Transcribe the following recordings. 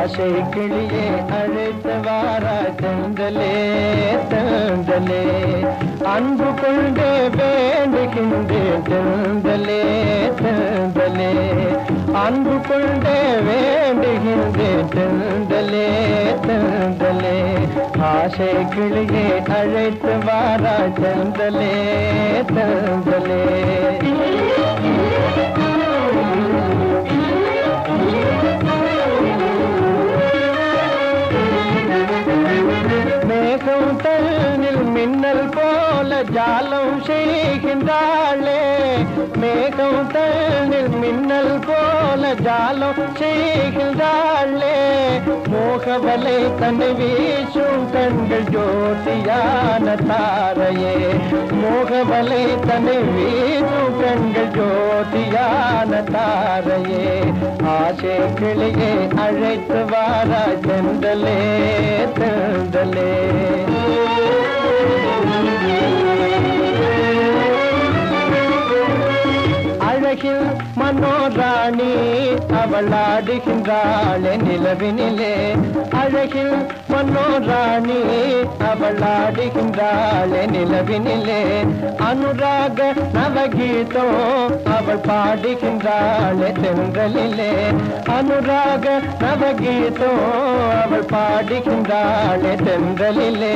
ஆசை கிளியே அழைத்து வாரா தந்தலே தந்தலே அன்பு கொண்டு வேண்டுகின்றேன் தந்தலே தந்தலே அன்பு கொண்டு வேண்டுகின்றேன் தந்தலே தந்தலே ஆசை கிளியே அழைத்து வாரா தந்தலே தந்தலே மேகம் தன்னில் மின்னல் போல ஜாலம் செய்கின்றாளே மேகம் தன்னில் மின்னல் போல ஜாலம் செய்கின்றாளே மோகவலை தன்னை வீசும் கண்கள் ஜோதியான தாரையே மோகவலை தன்னை வீசும் கண்கள் ஜோதியான தாரையே ஆசை கிளியே அழைத்து வாரா சென்றலே தந்தலே அழகில் மனோராணி அவள் ஆடுகின்றாளே நிலவினிலே அழகில் மனோராணி அவள் ஆடுகின்றாளே நிலவினிலே அனுராக நவகீதம் அவள் பாடுகின்றாளே தென்றலிலே அனுராக நவகீதம் அவள் பாடுகின்றாளே தென்றலிலே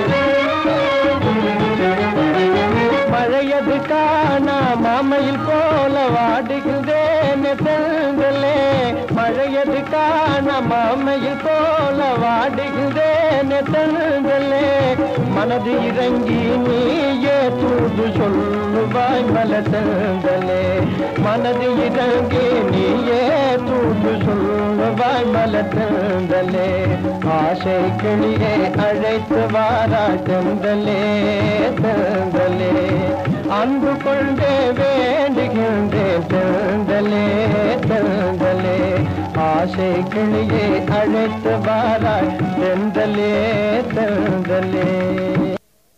மழையது காணா மாமையில் போல வாடுகின்றேன் தென்றலே மழையது காணா மாமையில் போல வாடுகின்றேன் தென்றலே மனது இறங்கி நீயே தூது சொல்லுவாய் மல தென்றலே மனது இறங்கி நீயே தூது சொல்லுவாய் மல தென்றலே ஆசை கிளியே அழைத்து வாரா தென்றலே தென்றலே அன்பு கொண்டே வேண்டுகின்றேன் தென்றலே தென்றலே ஆசை கிளியே அழைத்து வாரா தென்றலே தென்றலே